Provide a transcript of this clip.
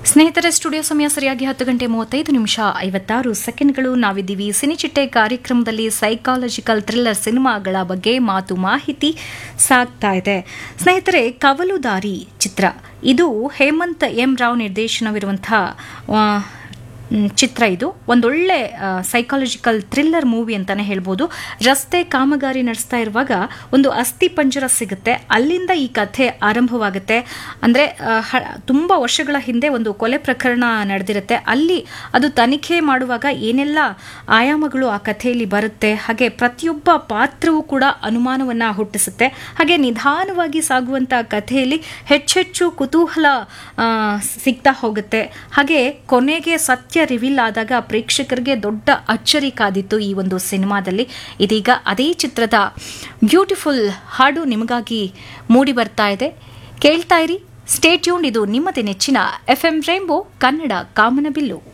ಸ್ನೇಹಿತರೆ ಸ್ಟುಡಿಯೋ ಸಮಯ ಸರಿಯಾಗಿ ಹತ್ತು ಗಂಟೆ ಮೂವತ್ತೈದು ನಿಮಿಷ ಐವತ್ತಾರು ಸೆಕೆಂಡ್ಗಳು ನಾವಿದ್ದೀವಿ ಸಿನಿಚಿಟ್ಟೆ ಕಾರ್ಯಕ್ರಮದಲ್ಲಿ ಸೈಕಾಲಜಿಕಲ್ ಥ್ರಿಲ್ಲರ್ ಸಿನಿಮಾಗಳ ಬಗ್ಗೆ ಮಾತು ಮಾಹಿತಿ ಸಾಗ್ತಾ ಇದೆ ಸ್ನೇಹಿತರೆ ಕವಲುದಾರಿ ಚಿತ್ರ ಇದು ಹೇಮಂತ್ ಎಂ ರಾವ್ ನಿರ್ದೇಶನವಿರುವಂತಹ ಆ, ಮ್, ಚಿತ್ರ ಇದು ಒಂದೊಳ್ಳೆ ಸೈಕಾಲಜಿಕಲ್ ಥ್ರಿಲ್ಲರ್ ಮೂವಿ ಅಂತಾನೆ ಹೇಳ್ಬೋದು ರಸ್ತೆ ಕಾಮಗಾರಿ ನಡೆಸ್ತಾ ಇರುವಾಗ ಒಂದು ಅಸ್ಥಿ ಪಂಜರ ಸಿಗುತ್ತೆ ಅಲ್ಲಿಂದ ಈ ಕಥೆ ಆರಂಭವಾಗುತ್ತೆ ಅಂದರೆ ತುಂಬ ವರ್ಷಗಳ ಹಿಂದೆ ಒಂದು ಕೊಲೆ ಪ್ರಕರಣ ನಡೆದಿರುತ್ತೆ ಅಲ್ಲಿ ಅದು ತನಿಖೆ ಮಾಡುವಾಗ ಏನೆಲ್ಲ ಆಯಾಮಗಳು ಆ ಕಥೆಯಲ್ಲಿ ಬರುತ್ತೆ ಹಾಗೆ ಪ್ರತಿಯೊಬ್ಬ ಪಾತ್ರವೂ ಕೂಡ ಅನುಮಾನವನ್ನು ಹುಟ್ಟಿಸುತ್ತೆ ಹಾಗೆ ನಿಧಾನವಾಗಿ ಸಾಗುವಂಥ ಕಥೆಯಲ್ಲಿ ಹೆಚ್ಚೆಚ್ಚು ಕುತೂಹಲ ಆ, ಸಿಗ್ತಾ ಹೋಗುತ್ತೆ ಹಾಗೆ ಕೊನೆಗೆ ಸತ್ಯ ರಿವೀಲ್ ಆದಾಗ ಪ್ರೇಕ್ಷಕರಿಗೆ ದೊಡ್ಡ ಅಚ್ಚರಿ ಕಾದಿತ್ತು ಈ ಒಂದು ಸಿನಿಮಾದಲ್ಲಿ ಇದೀಗ ಅದೇ ಚಿತ್ರದ ಬ್ಯೂಟಿಫುಲ್ ಹಾಡು ನಿಮಗಾಗಿ ಮೂಡಿ ಬರ್ತಾ ಇದೆ ಕೇಳ್ತಾ ಇರಿ ಸ್ಟೇಟ್ಯೂನ್ ಇದು ನಿಮ್ಮದೇ ನೆಚ್ಚಿನ ಎಫ್ ಎಂ ರೈಂಬೋ ಕನ್ನಡ ಕಾಮನಬಿಲ್ಲು